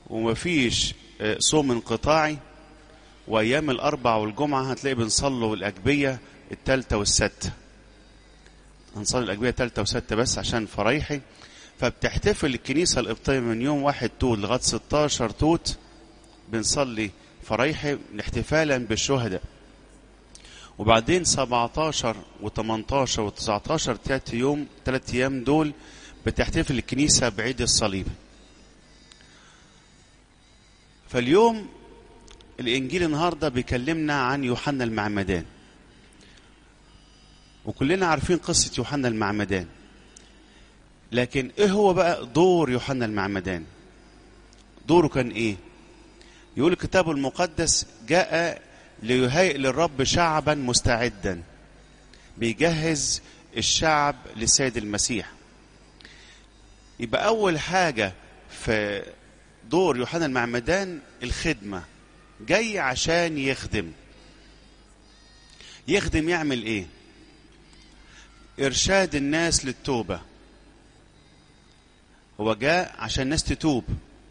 ومفيش آه، صوم انقطاعي وايام الاربع والجمعه هتلاقي بنصلوا الاجبيه الثالثه والسادسه هنصلي الاجبيه الثالثه والسادسه بس عشان فرايحي فبتحتفل الكنيسه القبطيه من يوم واحد توت لغايه 16 توت بنصلي فرايحي احتفالا بالشهداء وبعدين 17 و18 و19 تلات يوم تلات ايام دول بتحتفل الكنيسه بعيد الصليب فاليوم الانجيل النهارده بيكلمنا عن يوحنا المعمدان وكلنا عارفين قصه يوحنا المعمدان لكن ايه هو بقى دور يوحنا المعمدان دوره كان ايه يقول الكتاب المقدس جاء ليهيئ للرب شعبا مستعدا بيجهز الشعب للسيد المسيح يبقى اول حاجه في دور يوحنا المعمدان الخدمه جاي عشان يخدم يخدم يعمل ايه ارشاد الناس للتوبه هو جاء عشان الناس تتوب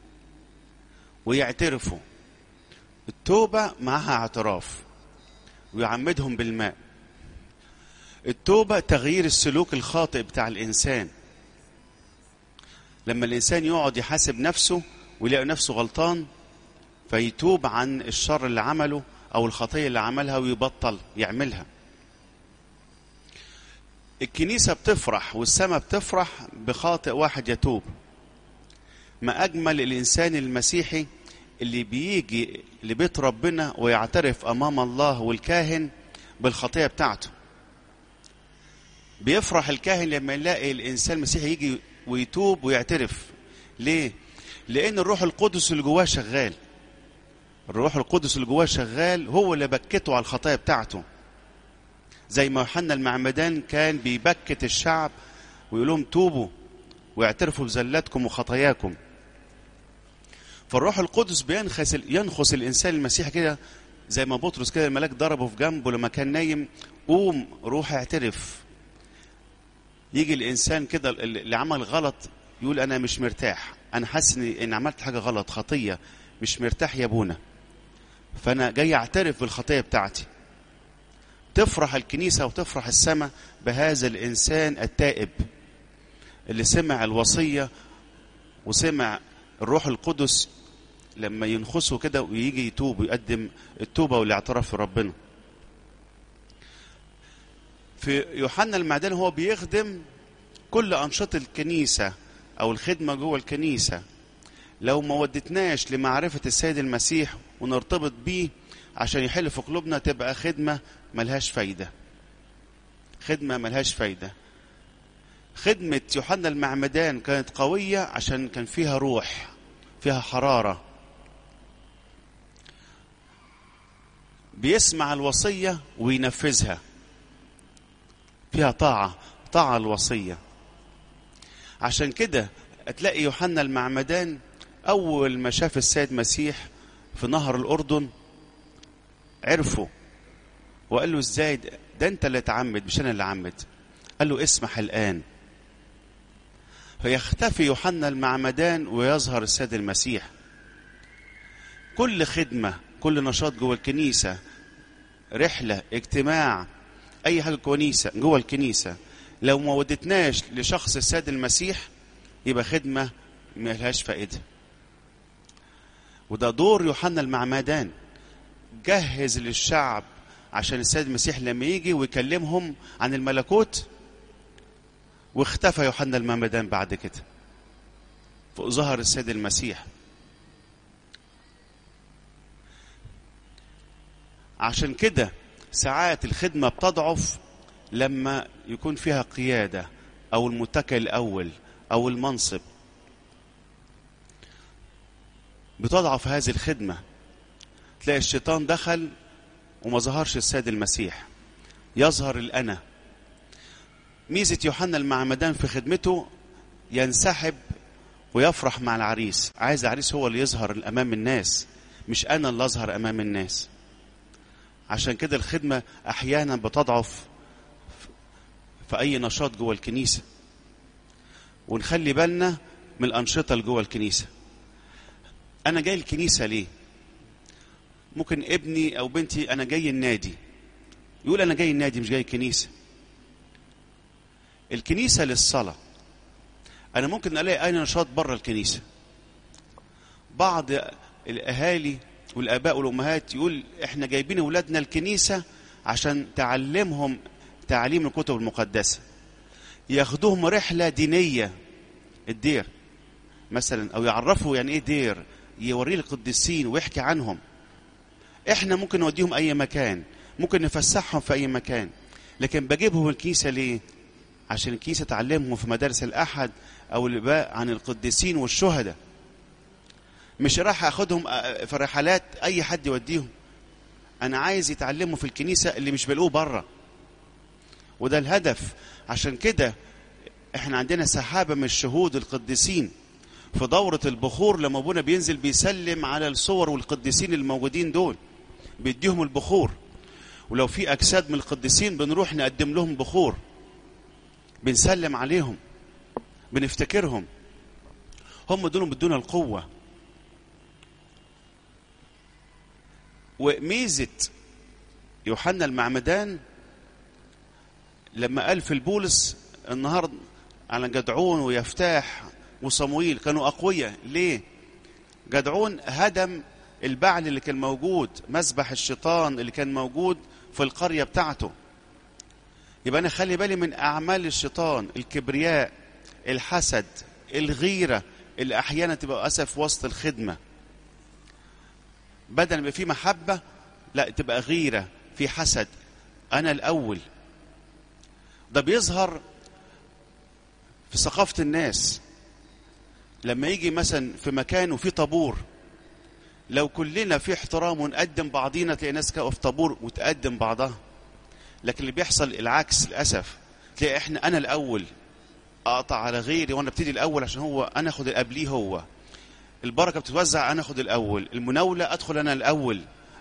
ويعترفوا التوبة معها اعتراف ويعمدهم بالماء التوبة تغيير السلوك الخاطئ بتاع الإنسان لما الإنسان يقعد يحاسب نفسه ويلاقي نفسه غلطان فيتوب عن الشر اللي عمله أو الخطية اللي عملها ويبطل يعملها الكنيسة بتفرح والسماء بتفرح بخاطئ واحد يتوب ما أجمل الإنسان المسيحي اللي بيجي لبيت ربنا ويعترف أمام الله والكاهن بالخطية بتاعته بيفرح الكاهن لما يلاقي الإنسان المسيحي يجي ويتوب ويعترف ليه؟ لأن الروح القدس اللي جواه شغال الروح القدس اللي جواه شغال هو اللي بكته على الخطايا بتاعته زي ما يوحنا المعمدان كان بيبكت الشعب ويقول لهم توبوا واعترفوا بزلاتكم وخطاياكم فالروح القدس بينخس ينخس الانسان المسيحي كده زي ما بطرس كده الملاك ضربه في جنبه لما كان نايم قوم روح اعترف يجي الانسان كده اللي عمل غلط يقول انا مش مرتاح انا حاسس ان ان عملت حاجه غلط خطيه مش مرتاح يا ابونا فانا جاي اعترف بالخطيه بتاعتي تفرح الكنيسه وتفرح السماء بهذا الانسان التائب اللي سمع الوصيه وسمع الروح القدس لما ينخسه كده ويجي يتوب ويقدم التوبه والاعتراف في ربنا في يوحنا المعدان هو بيخدم كل انشطه الكنيسه او الخدمه جوه الكنيسه لو ما ودتناش لمعرفه السيد المسيح ونرتبط بيه عشان يحل في قلوبنا تبقى خدمه ملهاش فايده خدمه ملهاش فايده خدمه يوحنا المعمدان كانت قويه عشان كان فيها روح فيها حراره بيسمع الوصيه وينفذها فيها طاعه طاعه الوصيه عشان كده تلاقي يوحنا المعمدان اول ما شاف السيد مسيح في نهر الاردن عرفه وقال له ازاي ده, ده انت اللي تعمد مش انا اللي عمد قال له اسمح الان فيختفي يوحنا المعمدان ويظهر السيد المسيح كل خدمة كل نشاط جوه الكنيسة رحلة اجتماع أي حاجة كنيسة جوه الكنيسة لو ما ودتناش لشخص السيد المسيح يبقى خدمة ملهاش فائدة وده دور يوحنا المعمدان جهز للشعب عشان السيد المسيح لما يجي ويكلمهم عن الملكوت واختفى يوحنا المعمدان بعد كده فظهر السيد المسيح عشان كده ساعات الخدمة بتضعف لما يكون فيها قيادة أو المتكئ الأول أو المنصب بتضعف هذه الخدمة تلاقي الشيطان دخل وما ظهرش السيد المسيح يظهر الأنا ميزة يوحنا المعمدان في خدمته ينسحب ويفرح مع العريس عايز العريس هو اللي يظهر أمام الناس مش أنا اللي أظهر أمام الناس عشان كده الخدمة أحيانا بتضعف في أي نشاط جوه الكنيسة ونخلي بالنا من الأنشطة اللي جوه الكنيسة انا جاي الكنيسه ليه ممكن ابني او بنتي انا جاي النادي يقول انا جاي النادي مش جاي الكنيسه الكنيسه للصلاه انا ممكن الاقي اي نشاط بره الكنيسه بعض الاهالي والاباء والامهات يقول احنا جايبين اولادنا الكنيسه عشان تعلمهم تعليم الكتب المقدسه ياخدوهم رحله دينيه الدير مثلا او يعرفوا يعني ايه دير يوريه القديسين ويحكي عنهم احنا ممكن نوديهم اي مكان ممكن نفسحهم في اي مكان لكن بجيبهم الكنيسه ليه عشان الكنيسه تعلمهم في مدارس الاحد او الاباء عن القديسين والشهداء مش راح اخدهم في رحلات اي حد يوديهم انا عايز يتعلموا في الكنيسه اللي مش بيلاقوه بره وده الهدف عشان كده احنا عندنا سحابه من الشهود القديسين في دورة البخور لما ابونا بينزل بيسلم على الصور والقديسين الموجودين دول بيديهم البخور ولو في اجساد من القديسين بنروح نقدم لهم بخور بنسلم عليهم بنفتكرهم هم دول بدون القوة وميزة يوحنا المعمدان لما قال في البولس النهارده على جدعون ويفتاح وصمويل كانوا أقوياء ليه؟ جدعون هدم البعل اللي كان موجود مسبح الشيطان اللي كان موجود في القرية بتاعته يبقى أنا خلي بالي من أعمال الشيطان الكبرياء الحسد الغيرة اللي أحيانا تبقى أسف وسط الخدمة بدل ما في محبة لا تبقى غيرة في حسد أنا الأول ده بيظهر في ثقافة الناس لما يجي مثلا في مكان وفي طابور لو كلنا في احترام ونقدم بعضينا تلاقي ناس في طابور وتقدم بعضها لكن اللي بيحصل العكس للاسف تلاقي احنا انا الاول اقطع على غيري وانا ابتدي الاول عشان هو انا اخد قبليه هو البركه بتتوزع انا اخد الاول المناوله ادخل انا الاول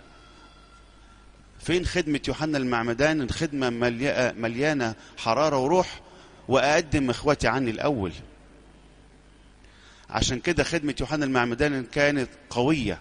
فين خدمه يوحنا المعمدان الخدمه مليانه حراره وروح واقدم اخواتي عني الاول عشان كده خدمة يوحنا المعمدان كانت قوية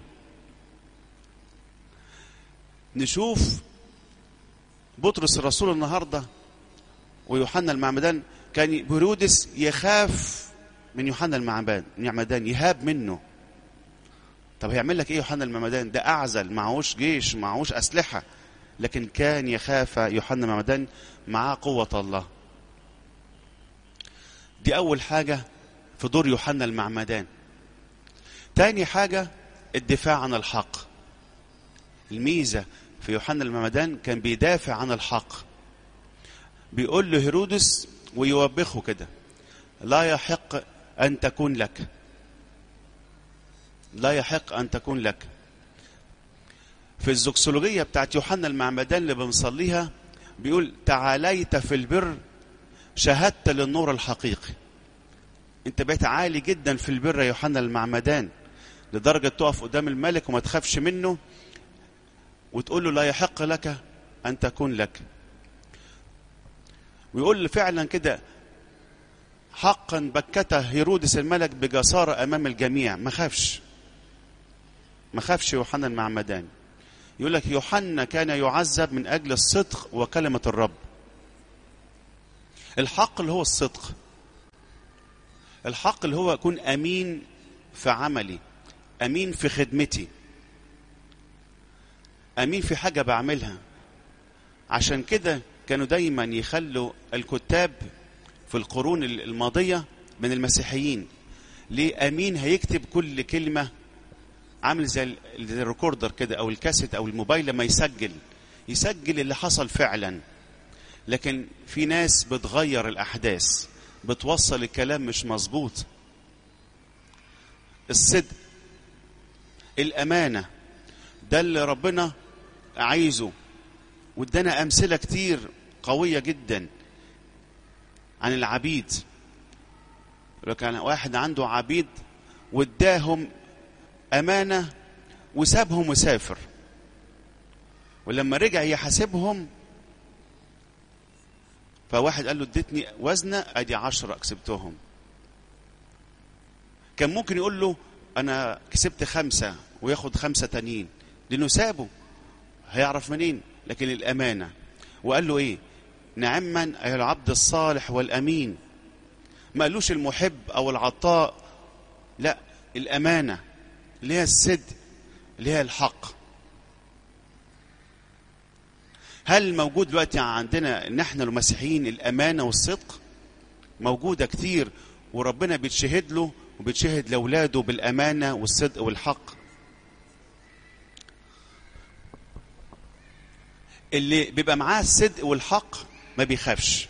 نشوف بطرس الرسول النهاردة ويوحنا المعمدان كان هيرودس يخاف من يوحنا المعمدان يهاب منه طب هيعمل لك ايه يوحنا المعمدان ده اعزل معهوش جيش معهوش اسلحة لكن كان يخاف يوحنا المعمدان معاه قوة الله دي اول حاجة في دور يوحنا المعمدان تاني حاجة الدفاع عن الحق الميزة في يوحنا المعمدان كان بيدافع عن الحق بيقول له هيرودس ويوبخه كده لا يحق أن تكون لك لا يحق أن تكون لك في الزوكسولوجية بتاعت يوحنا المعمدان اللي بنصليها بيقول تعاليت في البر شهدت للنور الحقيقي انت بقيت عالي جدا في البر يا يوحنا المعمدان لدرجة تقف قدام الملك وما تخافش منه وتقول له لا يحق لك أن تكون لك ويقول فعلا كده حقا بكت هيرودس الملك بجسارة أمام الجميع ما خافش ما خافش يوحنا المعمدان يقول لك يوحنا كان يعذب من أجل الصدق وكلمة الرب الحق اللي هو الصدق الحق اللي هو أكون أمين في عملي أمين في خدمتي أمين في حاجة بعملها عشان كده كانوا دايما يخلوا الكتاب في القرون الماضية من المسيحيين ليه أمين هيكتب كل كلمة عامل زي الريكوردر كده أو الكاسيت أو الموبايل لما يسجل يسجل اللي حصل فعلا لكن في ناس بتغير الأحداث بتوصل الكلام مش مظبوط الصدق الأمانة ده اللي ربنا عايزه وادانا أمثلة كتير قوية جدا عن العبيد كان واحد عنده عبيد واداهم أمانة وسابهم وسافر ولما رجع يحاسبهم فواحد قال له اديتني وزنة ادي عشرة كسبتهم كان ممكن يقول له انا كسبت خمسة وياخد خمسة تانيين لانه سابه هيعرف منين لكن الامانة وقال له ايه نعما ايها العبد الصالح والامين ما قالوش المحب او العطاء لا الامانة اللي هي الصدق اللي هي الحق هل موجود دلوقتي عندنا ان احنا المسيحيين الامانه والصدق موجوده كتير وربنا بيتشهد له وبيتشهد لاولاده بالامانه والصدق والحق اللي بيبقى معاه الصدق والحق ما بيخافش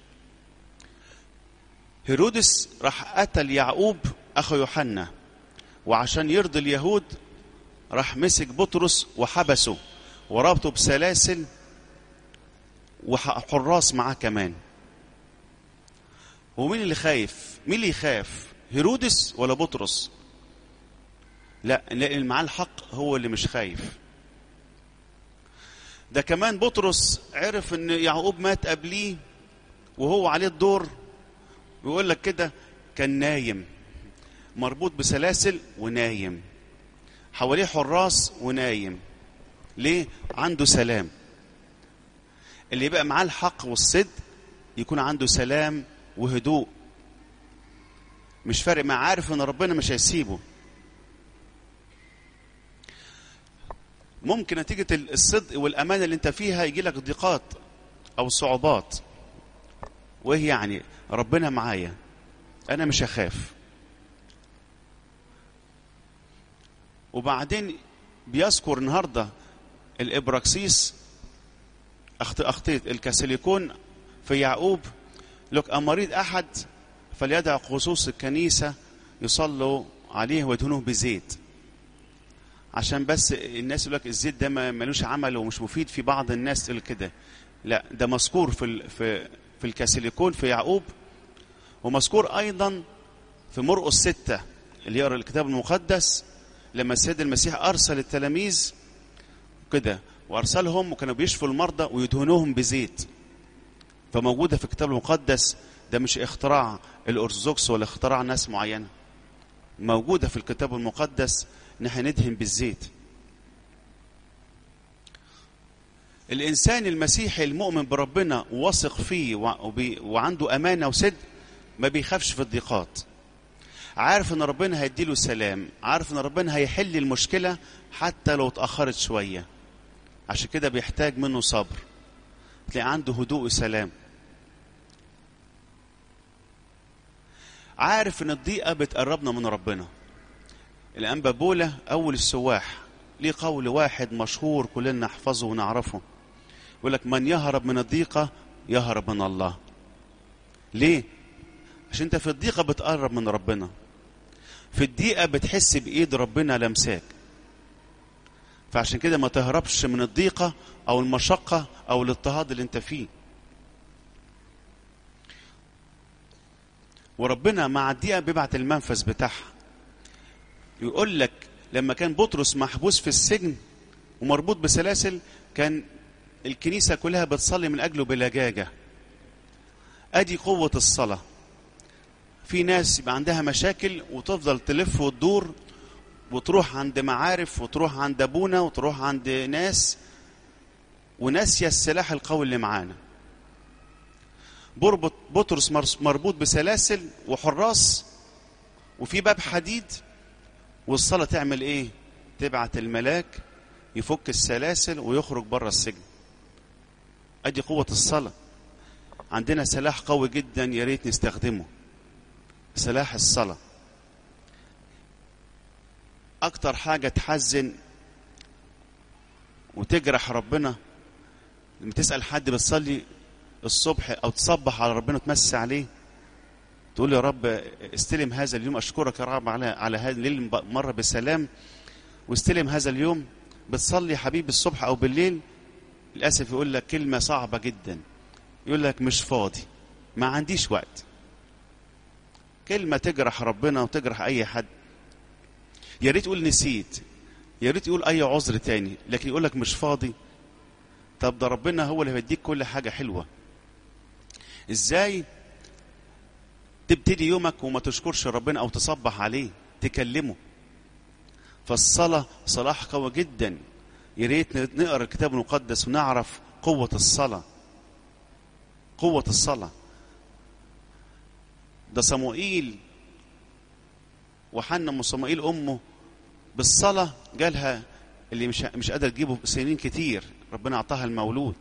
هيرودس راح قتل يعقوب اخو يوحنا وعشان يرضي اليهود راح مسك بطرس وحبسه وربطه بسلاسل وحراس معاه كمان ومين اللي خايف مين اللي يخاف هيرودس ولا بطرس لا لان اللي معاه الحق هو اللي مش خايف ده كمان بطرس عرف ان يعقوب مات قبليه وهو عليه الدور ويقول لك كده كان نايم مربوط بسلاسل ونايم حواليه حراس ونايم ليه عنده سلام اللي يبقى معاه الحق والصدق يكون عنده سلام وهدوء مش فارق معاه عارف ان ربنا مش هيسيبه ممكن نتيجة الصدق والأمانة اللي انت فيها يجي لك ضيقات أو صعوبات وهي يعني ربنا معايا أنا مش هخاف وبعدين بيذكر النهارده الإبراكسيس أخت أخطيت الكاسيليكون في يعقوب لك أمريض أحد فليدع خصوص الكنيسة يصلوا عليه ويدهنوه بزيت عشان بس الناس يقول لك الزيت ده ملوش عمل ومش مفيد في بعض الناس تقول كده لا ده مذكور في ال في في الكاسيليكون في يعقوب ومذكور ايضا في مرقس ستة اللي يقرا الكتاب المقدس لما السيد المسيح ارسل التلاميذ كده وارسلهم وكانوا بيشفوا المرضى ويدهنوهم بزيت فموجوده في الكتاب المقدس ده مش اختراع الارثوذكس ولا اختراع ناس معينه موجوده في الكتاب المقدس ان احنا ندهن بالزيت الانسان المسيحي المؤمن بربنا واثق فيه وعنده امانه وصدق ما بيخافش في الضيقات عارف ان ربنا هيديله سلام عارف ان ربنا هيحل المشكله حتى لو اتاخرت شويه عشان كده بيحتاج منه صبر تلاقي عنده هدوء وسلام عارف ان الضيقه بتقربنا من ربنا الانبا بولا اول السواح ليه قول واحد مشهور كلنا نحفظه ونعرفه يقول لك من يهرب من الضيقه يهرب من الله ليه عشان انت في الضيقه بتقرب من ربنا في الضيقه بتحس بايد ربنا لمساك فعشان كده ما تهربش من الضيقه او المشقه او الاضطهاد اللي انت فيه وربنا مع الضيقه بيبعت المنفذ بتاعها يقول لك لما كان بطرس محبوس في السجن ومربوط بسلاسل كان الكنيسة كلها بتصلي من أجله بلجاجة أدي قوة الصلاة في ناس يبقى عندها مشاكل وتفضل تلف وتدور وتروح عند معارف وتروح عند أبونا وتروح عند ناس وناسية السلاح القوي اللي معانا بربط بطرس مربوط بسلاسل وحراس وفي باب حديد والصلاة تعمل ايه تبعت الملاك يفك السلاسل ويخرج بره السجن ادي قوة الصلاة عندنا سلاح قوي جدا يا ريت نستخدمه سلاح الصلاة اكتر حاجة تحزن وتجرح ربنا لما تسأل حد بتصلي الصبح او تصبح على ربنا وتمسي عليه تقول يا رب استلم هذا اليوم اشكرك يا رب على على هذا الليل مر بسلام واستلم هذا اليوم بتصلي حبيبي الصبح او بالليل للاسف يقول لك كلمه صعبه جدا يقول لك مش فاضي ما عنديش وقت كلمه تجرح ربنا وتجرح اي حد يا ريت يقول نسيت يا ريت يقول اي عذر تاني لكن يقول لك مش فاضي طب ده ربنا هو اللي هيديك كل حاجه حلوه ازاي تبتدي يومك وما تشكرش ربنا او تصبح عليه تكلمه فالصلاة صلاح قوي جدا يا ريت نقرا الكتاب المقدس ونعرف قوة الصلاة قوة الصلاة ده صموئيل وحنا ام صموئيل امه بالصلاة جالها اللي مش مش قادرة تجيبه سنين كتير ربنا اعطاها المولود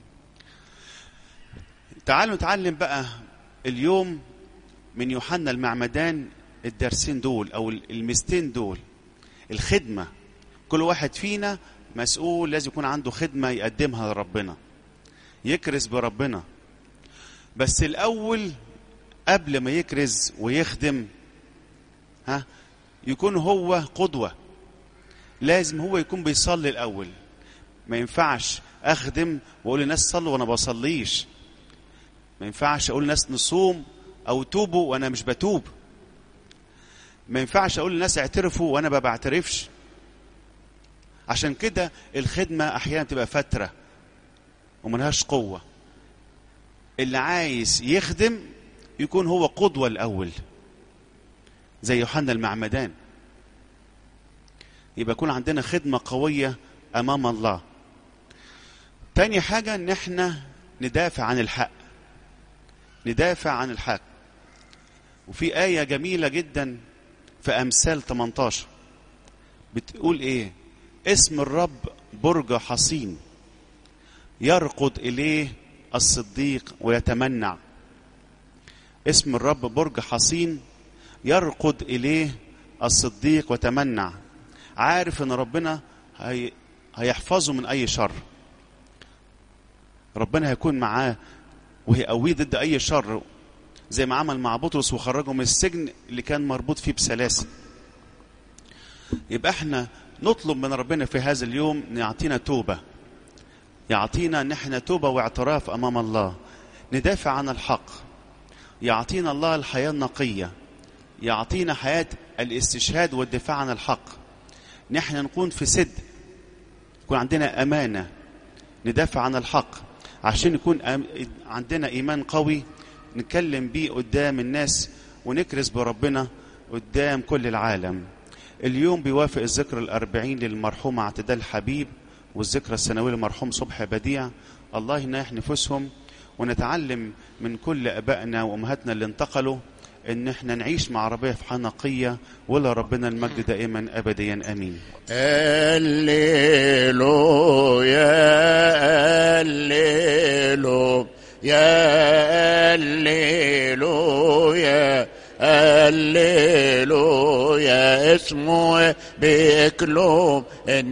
تعالوا نتعلم بقى اليوم من يوحنا المعمدان الدرسين دول او المستين دول الخدمة كل واحد فينا مسؤول لازم يكون عنده خدمة يقدمها لربنا يكرز بربنا بس الأول قبل ما يكرز ويخدم ها يكون هو قدوة لازم هو يكون بيصلي الأول ما ينفعش أخدم وأقول للناس صلوا وأنا بصليش ما ينفعش أقول للناس نصوم أو توبوا وأنا مش بتوب ما ينفعش أقول للناس اعترفوا وأنا ما بعترفش عشان كده الخدمة أحيانا تبقى فترة وملهاش قوة اللي عايز يخدم يكون هو قدوة الأول زي يوحنا المعمدان يبقى يكون عندنا خدمة قوية أمام الله تاني حاجة إن احنا ندافع عن الحق ندافع عن الحق وفي آية جميلة جدا في أمثال 18 بتقول إيه اسم الرب برج حصين يرقد إليه الصديق ويتمنع اسم الرب برج حصين يرقد إليه الصديق وتمنع عارف ان ربنا هي هيحفظه من اي شر ربنا هيكون معاه وهيقويه ضد اي شر زي ما عمل مع بطرس وخرجه من السجن اللي كان مربوط فيه بسلاسل يبقى احنا نطلب من ربنا في هذا اليوم ان يعطينا توبه يعطينا ان احنا توبه واعتراف امام الله ندافع عن الحق يعطينا الله الحياه النقيه يعطينا حياه الاستشهاد والدفاع عن الحق نحن نكون في سد يكون عندنا امانه ندافع عن الحق عشان يكون أم... عندنا ايمان قوي نتكلم بيه قدام الناس ونكرز بربنا قدام كل العالم اليوم بيوافق الذكرى الأربعين للمرحوم اعتدال حبيب والذكرى السنوية للمرحوم صبحي بديع الله يناح نفوسهم ونتعلم من كل أبائنا وأمهاتنا اللي انتقلوا ان احنا نعيش مع ربنا في حنقية ولا ربنا المجد دائما ابديا امين الليلو يا الليلو يا الليلو يا الليلو يا اسمه بيكلوم